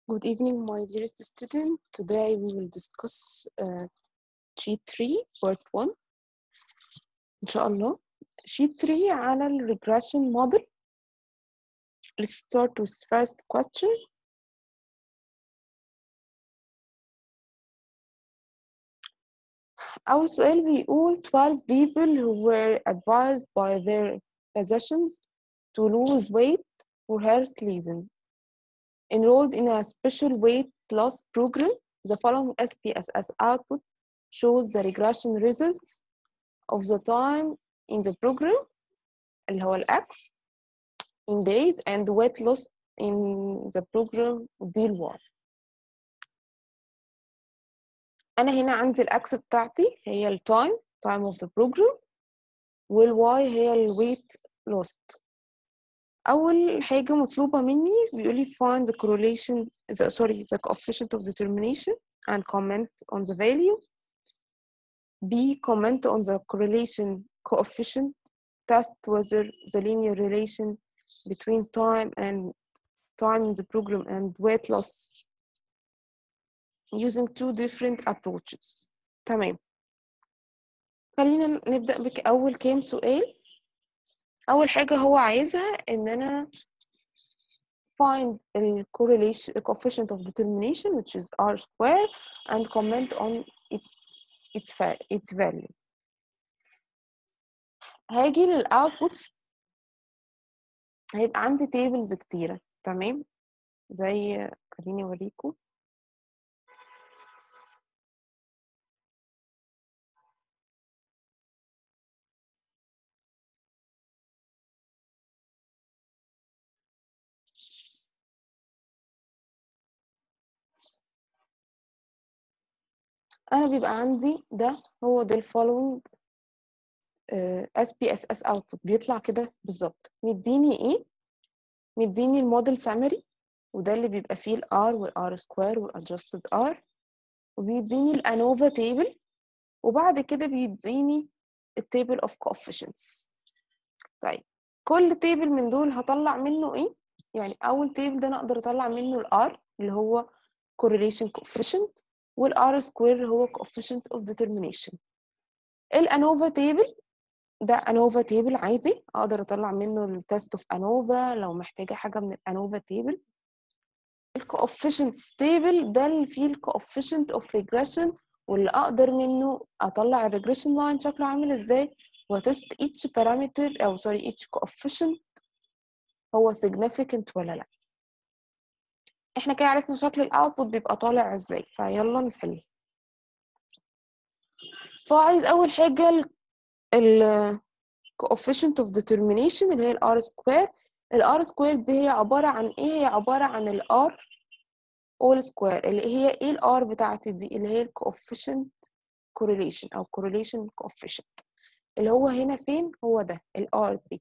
Good evening, my dearest student. Today we will discuss uh, sheet 3 part 1 إن شاء الله. sheet 3 على ال regression model. Let's start with first question. أول سؤال بيقول 12 people who were advised by their physicians to lose weight for health reasons enrolled in a special weight loss program. The following SPSS output shows the regression results of the time in the program اللي هو الأكس in days and weight loss in the program دي Y. أنا هنا عندي الأكس بتاعتي هي التايم time of the program والواي هي الويت lost. أول حاجة مطلوبة مني بيقولي find the correlation the, sorry the coefficient of determination and comment on the value B comment on the correlation coefficient test whether the linear relation between time and time in the program and weight loss using two different approaches تمام خلينا نبدأ بك أول كام سؤال أول حاجة هو عايزها إن أنا find the correlation the coefficient of determination which is r square and comment on it, its, its value هاجي للأوتبوت هيبقى عندي tables كتيرة تمام زي خليني أوريكم انا بيبقى عندي ده هو ده الفولوينج اس بي اس اس اوتبوت بيطلع كده بالظبط مديني ايه مديني الموديل سامري وده اللي بيبقى فيه الار والار سكوير والادجستد ار وبيديني الانوفا تيبل وبعد كده بيديني التيبل اوف coefficients طيب كل تيبل من دول هطلع منه ايه يعني اول تيبل ده انا اقدر اطلع منه الار اللي هو correlation coefficient والار سكوير هو coefficient of determination الانوفا تيبل ده انوفا تيبل عادي اقدر اطلع منه التست اوف انوفا لو محتاجه حاجه من الانوفا تيبل الكوفيشنت تيبل ده اللي فيه الكوفيشنت اوف ريجريشن واللي اقدر منه اطلع الريجريشن لاين شكله عامل ازاي وتست each parameter او سوري each coefficient هو significant ولا لا احنا كده عرفنا شكل الاوتبوت بيبقى طالع ازاي فيلا نحل فعايز اول حاجه ال ال coefficient of determination اللي هي الار سكوير الار سكوير دي هي عباره عن ايه هي عباره عن الار all سكوير اللي هي ايه الار بتاعتي دي اللي هي الكوفيشنت correlation او correlation coefficient اللي هو هنا فين هو ده الار دي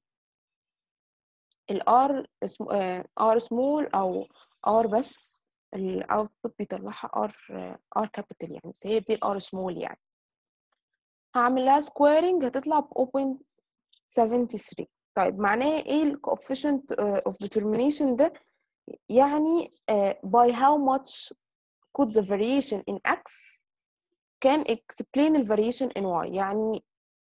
الار اسمه ار سمول او ار بس الاوتبوت بيطلعها ار ار كابيتال يعني بس هي دي الار سمول يعني هعمل لها سكويرنج هتطلع ب 0.73 طيب معناه ايه الكوفيشنت اوف determination ده يعني uh, by how much could the variation in x can explain the variation in y يعني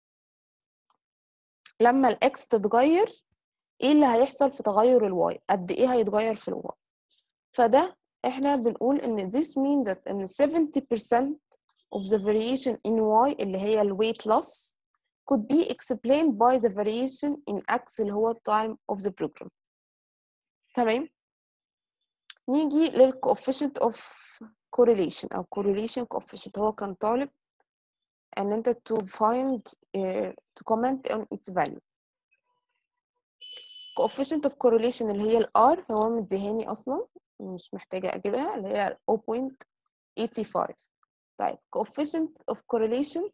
لما الاكس تتغير ايه اللي هيحصل في تغير الواي قد ايه هيتغير في الواي فده احنا بنقول ان this means that ان 70% of the variation in y اللي هي ال weight loss could be explained by the variation in x اللي هو time of the program تمام نيجي لل coefficient of correlation او correlation coefficient هو كان طالب ان انت to find uh, to comment on its value coefficient of correlation اللي هي ال R هو مديهاني اصلا مش محتاجة أجيبها اللي هي 0.85 طيب coefficient of correlation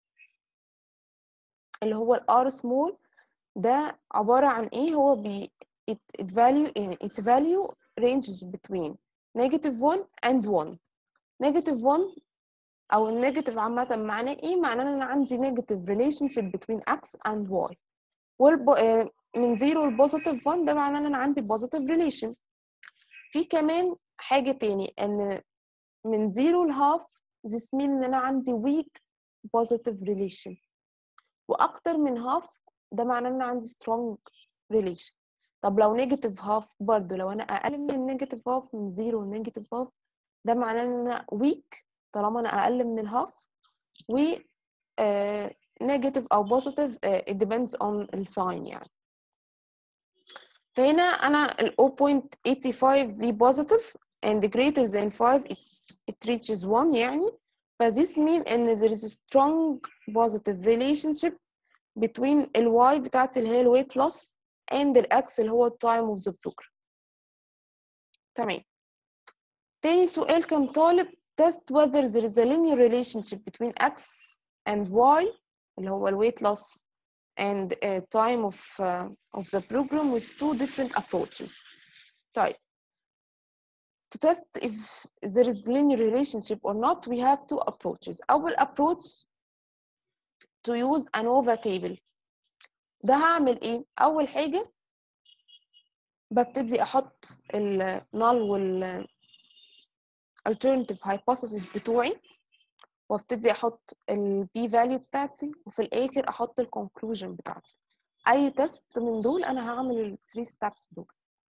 اللي هو ال R small ده عبارة عن إيه هو بي it, it value يعني its value ranges between negative 1 and 1 negative 1 أو النيجاتيف عامة معناه إيه؟ معناه إن أنا عندي negative relationship between x and y والب... من 0 لبوزيتيف 1 ده معناه إن أنا عندي positive relation في كمان حاجة تاني ان من زيرو لهاف this mean ان انا عندي weak positive relation واكتر من هاف ده معناه ان انا عندي strong relation طب لو نيجاتيف هاف برضو لو انا اقل من النيجاتيف هاف من زيرو لنيجاتيف هاف ده معناه ان انا weak طالما انا اقل من الهاف و نيجاتيف او بوزيتيف it depends on الساين يعني فهنا انا ال 0.85 دي بوزيتيف and greater than 5 it, it reaches 1 يعني ف this mean ان there is a strong positive relationship between ال y بتاعتي اللي هي ال weight loss and ال x اللي هو time of the program تمام تاني سؤال كان طالب test whether there is a linear relationship between x and y اللي هو ال weight loss and uh, time of uh, of the program with two different approaches. طيب to test if there is linear relationship or not we have two approaches. أول approach to use ANOVA table. ده هعمل إيه؟ أول حاجة ببتدي أحط ال null وال alternative hypothesis بتوعي وابتدي احط البي فاليو بتاعتي وفي الاخر احط الكونكلوجن بتاعتي اي تيست من دول انا هعمل الثري ستابس دول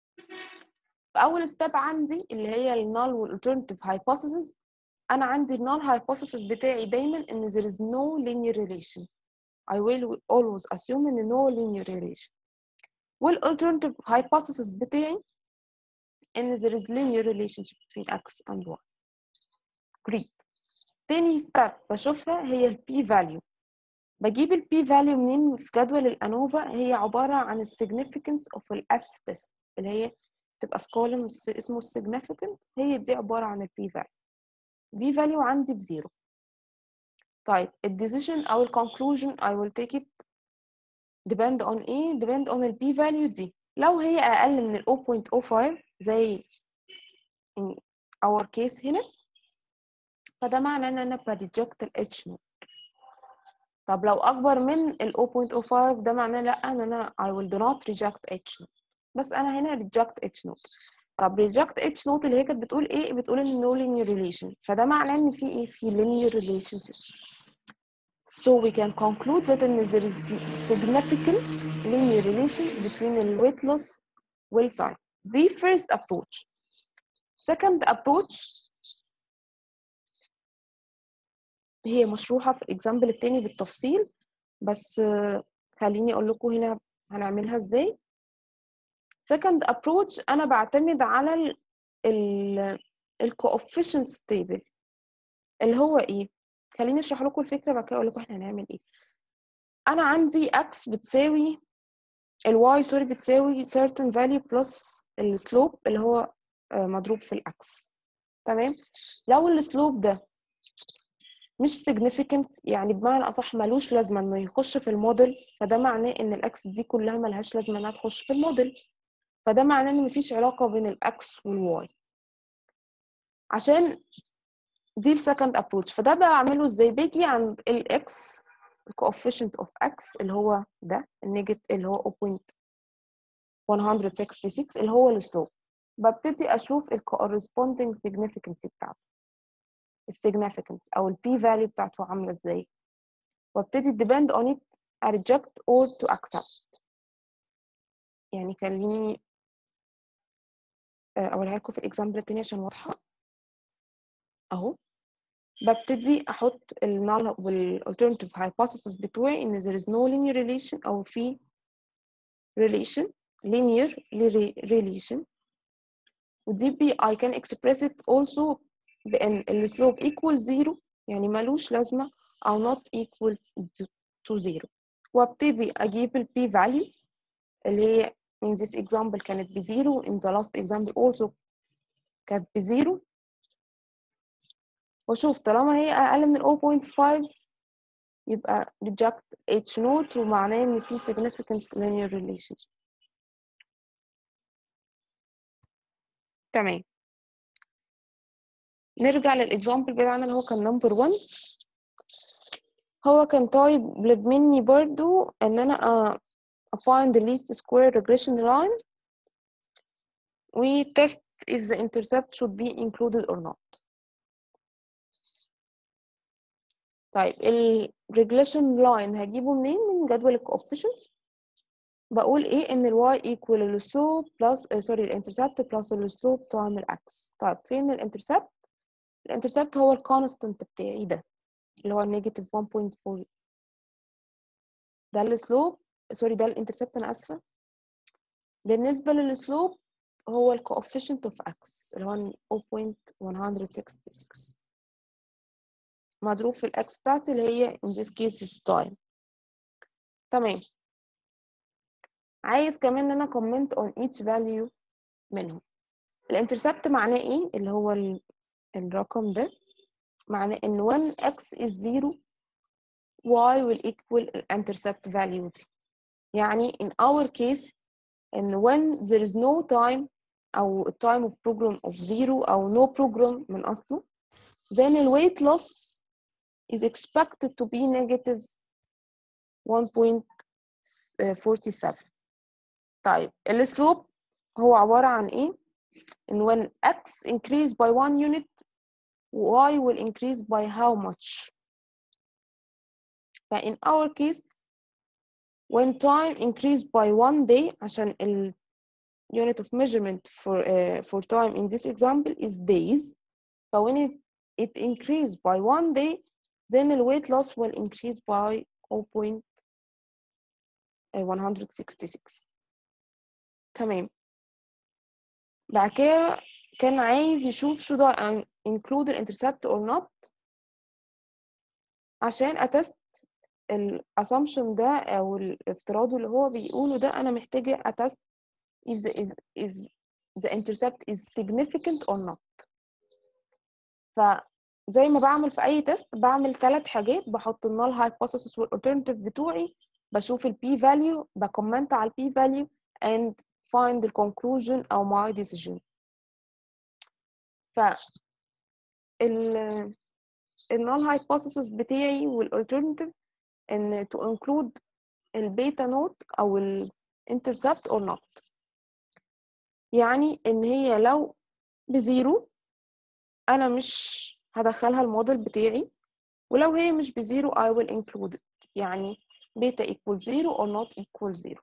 فاول ستيب عندي اللي هي النال والالترناتيف hypothesis انا عندي النال hypothesis بتاعي دايما ان there is no linear relation I will always assume ان no linear relation والalternative hypothesis بتاعي ان there is linear relationship between x and y great تاني ستيب بشوفها هي البي فاليو بجيب البي فاليو منين في جدول الانوفا هي عباره عن السيجنيفيكانس اوف الاف تيست اللي هي تبقى في كولوم اسمه السيجنيفيكانت هي دي عباره عن البي فاليو البي فاليو عندي بزيرو طيب الديسيجن او الكونكلوجن I will take it depend on ايه depend on البي فاليو دي لو هي اقل من ال 0.05 زي in our case هنا فده معناه ان انا بريجكت ال H نوت طب لو اكبر من ال 0.05 ده معناه لا ان انا I will do not reject H نوت بس انا هنا reject H نوت طب reject H نوت اللي هي كانت بتقول ايه بتقول ان no linear relation فده معناه ان في ايه في linear relationship So we can conclude that in there is significant linear relation between the weight loss and time. The first approach. Second approach هي مشروحة في الإكزامبل التاني بالتفصيل بس خليني أقول لكم هنا هنعملها إزاي second approach أنا بعتمد على ال ال ال coefficients table اللي هو إيه خليني أشرح لكم الفكرة بعد كده أقول لكم إحنا هنعمل إيه أنا عندي x بتساوي ال y سوري بتساوي certain value plus السلوب اللي هو مضروب في الأكس تمام لو السلوب ده مش significant يعني بمعنى اصح ملوش لازمه انه يخش في الموديل فده معناه ان الاكس دي كلها ملهاش لازمه انها تخش في الموديل فده معناه ان مفيش علاقه بين الاكس والواي عشان دي السكند ابروتش فده بعمله ازاي باجي عند الاكس الكوفيشنت اوف اكس اللي هو ده النيجت اللي هو 0.166 اللي هو السلوب ببتدي اشوف الكورسبوندينج significance بتاعته السيجنيفيكانس او البي فاليو بتاعته عامله ازاي وابتدي depend on it I reject or to accept يعني خليني اقولها لكم في الاكزامبل التاني عشان واضحه اهو ببتدي احط النال والالترناتيف hypothesis بتوعي ان there is no linear relation او في relation linear relation ودي بي I can express it also بان السلوب equal zero يعني ملوش لازمه او not equal to zero وابتدي اجيب البي value اللي هي in this example كانت بزيرو in the last example also كانت بزيرو واشوف طالما هي اقل من 0.5 يبقى reject H note ومعناه ان في significant linear relationship تمام نرجع للاكزامبل بتاعنا اللي هو كان نمبر 1 هو كان طالب مني برضو ان انا find the least square regression line و test if the intercept should be included or not طيب ال regression line هجيبه منين من جدول ال coefficients بقول ايه ان ال y equal ال slope plus سوري ال intercept plus ال slope times ال x طيب فين ال intercept ال intercept هو ال constant بتاعي ده اللي هو negative 1.4 ده ال slope سوري ده ال intercept انا اسفه بالنسبه لل slope هو ال coefficient of x اللي هو 0.166 مضروب في الاكس بتاعتي اللي هي in this case is time تمام عايز كمان ان انا comment on each value منهم الانترسبت معناه ايه اللي هو ال... الرقم ده معناه ان when x is 0 y will equal intercept value دي يعني in our case ان when there is no time او time of program of 0 او no program من اصله then the weight loss is expected to be negative 1.47 طيب السلوب هو عبارة عن ايه؟ ان when x increase by 1 unit y will increase by how much ف in our case when time increase by one day عشان ال unit of measurement for uh, for time in this example is days so when it, it increase by one day then the weight loss will increase by 0.166 تمام بعد كده كان عايز يشوف should I include the intercept or not عشان أتست الاسامبشن ده او الافتراض اللي هو بيقوله ده انا محتاجه اتست if the is if the intercept is significant or not فزي ما بعمل في اي تيست بعمل ثلاث حاجات بحط النال hypothesis والالترناتيف بتوعي بشوف البي فاليو بكومنت على البي فاليو and find the conclusion او my decision ف ال النال hypothesis بتاعي والالترناتيف ان to include البيتا نوت او الانترسبت or not يعني ان هي لو بزيرو انا مش هدخلها الموديل بتاعي ولو هي مش بزيرو I will include it يعني بيتا equal zero or not equal zero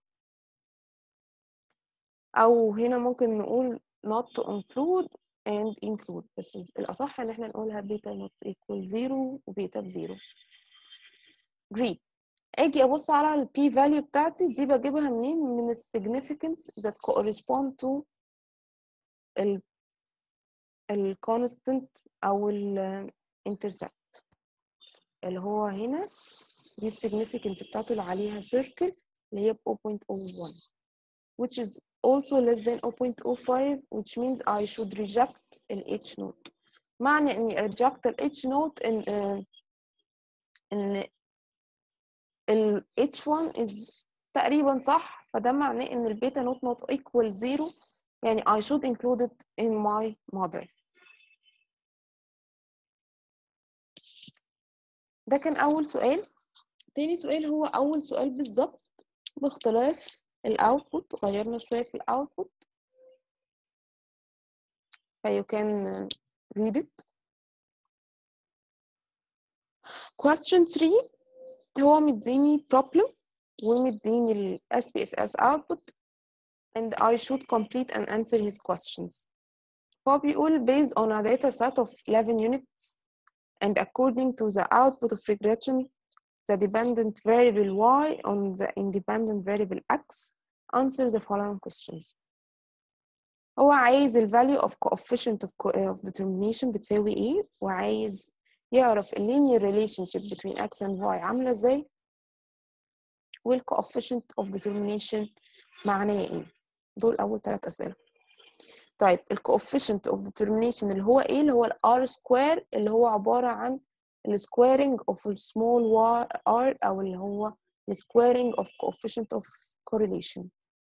او هنا ممكن نقول not to include and include بس الاصح ان احنا نقولها بيتا not equal zero وبيتا بزيرو great اجي ابص على البي فاليو بتاعتي دي بجيبها منين من السيجنيفيكانس that correspond to ال الكونستنت او الانترسبت اللي هو هنا دي السيجنيفيكانس بتاعته اللي عليها سيركل اللي هي ب 0.01 which is also less than 0.05 which means I should reject ال H note معنى اني reject ال H note ان uh, ان ال H1 is تقريبا صح فده معناه ان البيتا نوت not equal zero يعني I should include it in my model ده كان أول سؤال تاني سؤال هو أول سؤال بالظبط باختلاف الأوتبوت غيرنا شوية في الأوتبوت ف you can read it question 3 هو مديني problem ومديني ال SPSS output and I should complete and answer his questions. هو بيقول based on a data set of 11 units and according to the output of regression the dependent variable y on the independent variable x answer the following questions. هو عايز ال value of coefficient of, co of determination بتساوي ايه وعايز يعرف ال linear relationship between x and y عاملة ازاي وال coefficient of determination معناه ايه دول اول ثلاث اسئله طيب ال coefficient of determination اللي هو ايه اللي هو ال r square اللي هو عباره عن ال squaring of ال small y r او اللي هو ال squaring of coefficient of correlation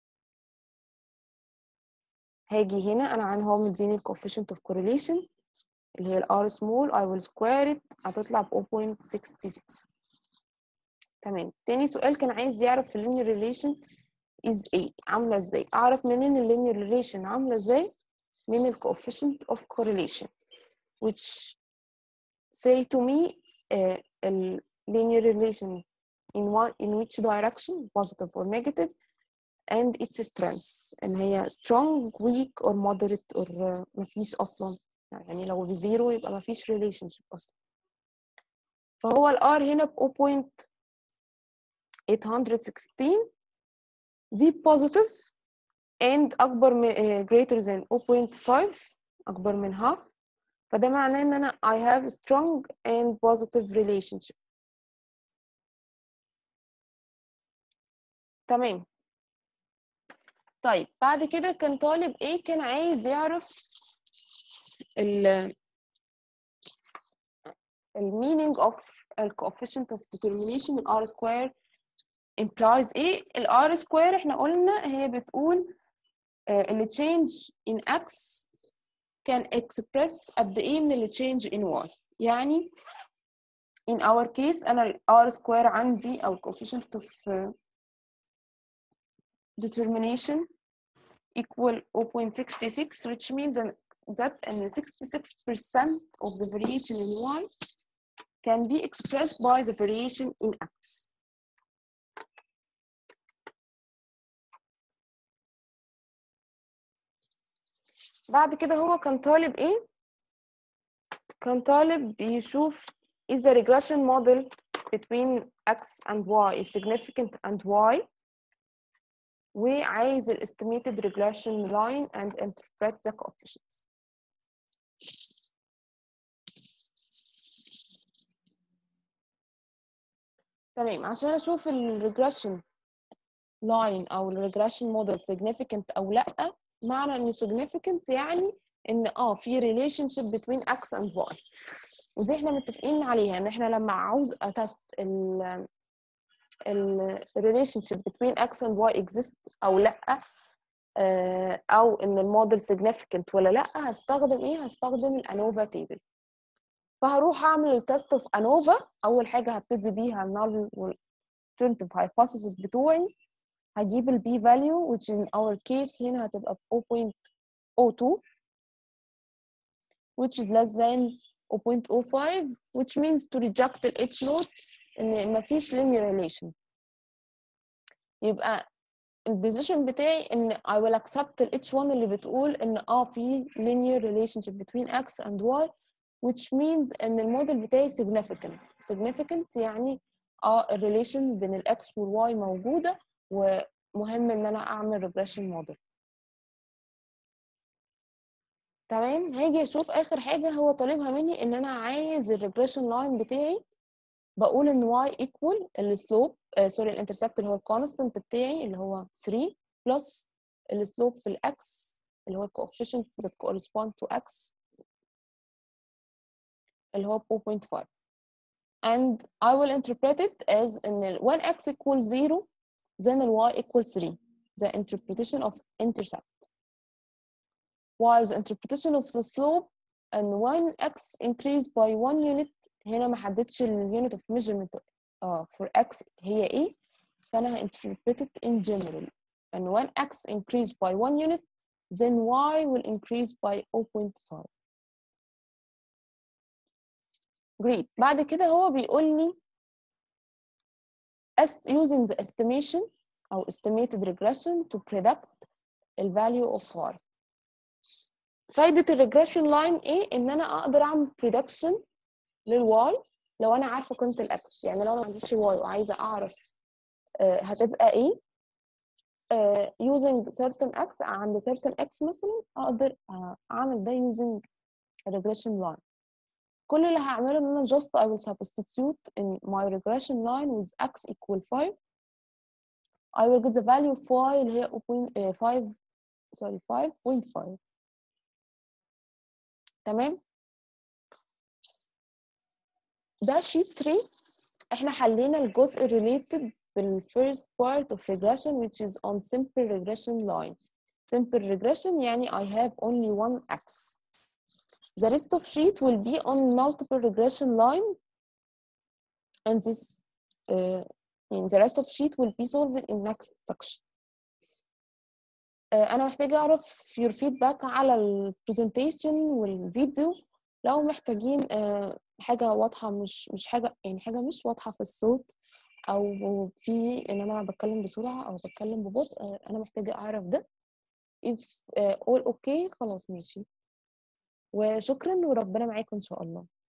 هاجي هنا انا عن هو مديني ال coefficient of correlation اللي هي ال r small I will square it هتطلع ب 0.66 تمام تاني سؤال كان عايز يعرف ال linear relation is ايه عامله ازاي اعرف منين اللينير ريليشن عامله ازاي من ال coefficient of correlation which say to me uh, a linear relation in one in which direction positive or negative and its strengths ان هي strong weak or moderate or uh, مفيش اصلا يعني لو بزيرو يبقى مفيش relationship اصلا فهو ال R هنا ب 0.816 دي positive and اكبر من uh, greater than 0.5 اكبر من half فده معناه ان انا I have strong and positive relationship تمام طيب بعد كده كان طالب ايه كان عايز يعرف ال ال meaning of ال coefficient of determination ال R square implies ايه ال R square احنا قلنا هي بتقول uh, ال change in x can express قد ايه من ال change in y يعني in our case انا ال R square عندي او coefficient of uh, determination equal 0.66 which means that and 66% of the variation in y can be expressed by the variation in x. بعد كده هو كان طالب ايه؟ كان طالب بيشوف is the regression model between x and y is significant and why وعايز ال estimated regression line and interpret the coefficients. تمام عشان اشوف ال regression line او ال regression model significant او لا معنى ان significant يعني ان اه في relationship between x and y ودي احنا متفقين عليها ان احنا لما عاوز اتست ال ال relationship between x and y exist او لا او ان الموديل significant ولا لا هستخدم ايه هستخدم الانوفا تيبل فهروح اعمل التست اوف انوفا اول حاجه هبتدي بيها النال والالترناتيف hypothesis بتوعي هجيب البي value which in our case هنا هتبقى ب 0.02 which is less than 0.05 which means to reject ال H note ان مفيش linear relation يبقى الديسيشن بتاعي ان I will accept ال H1 اللي بتقول ان اه في linear relationship between X and Y which means ان الموديل بتاعي significant significant يعني اه الريليشن بين ال X وال Y موجودة ومهم ان انا اعمل regression model تمام هاجي اشوف اخر حاجة هو طالبها مني ان انا عايز الريجريشن لاين بتاعي بقول ان y equal السلوب سوري الانترسبت اللي هو الكونستنت بتاعي اللي هو 3 بلس السلوب في الاكس اللي هو coefficient that correspond to x اللي هو 0.5 and I will interpret it as ان when x equals 0 then y equals 3 the interpretation of intercept while the interpretation of the slope and when x increase by 1 unit هنا ما حددش اليونت اوف measurement uh, for x هي ايه فانا interpret it in general and when x increase by 1 unit then y will increase by 0.5 great بعد كده هو بيقول لي using the estimation أو estimated regression to predict the value of y فايدة الريجريشن لاين ايه؟ ان انا اقدر اعمل prediction للواي لو انا عارفة قيمة الاكس يعني لو انا ما عنديش واي وعايزة اعرف uh, هتبقى ايه uh, using certain x عند certain x مثلا اقدر uh, اعمل ده using regression line كل اللي هعمله ان انا just I will substitute in my regression line with x equal 5 I will get the value of y اللي هي 5 sorry 5.5 تمام ده sheet 3 احنا حلينا الجزء related بالfirst part of regression which is on simple regression line simple regression يعني I have only one x The rest of sheet will be on multiple regression line and this uh, and the rest of sheet will be solved in next section. آه، انا محتاجه اعرف your feedback على البرزنتيشن والفيديو لو محتاجين آه، حاجه واضحه مش مش حاجه يعني حاجه مش واضحه في الصوت او في ان انا بتكلم بسرعه او بتكلم ببطء آه، انا محتاجه اعرف ده if آه، all okay خلاص ماشي وشكرا وربنا معاكم ان شاء الله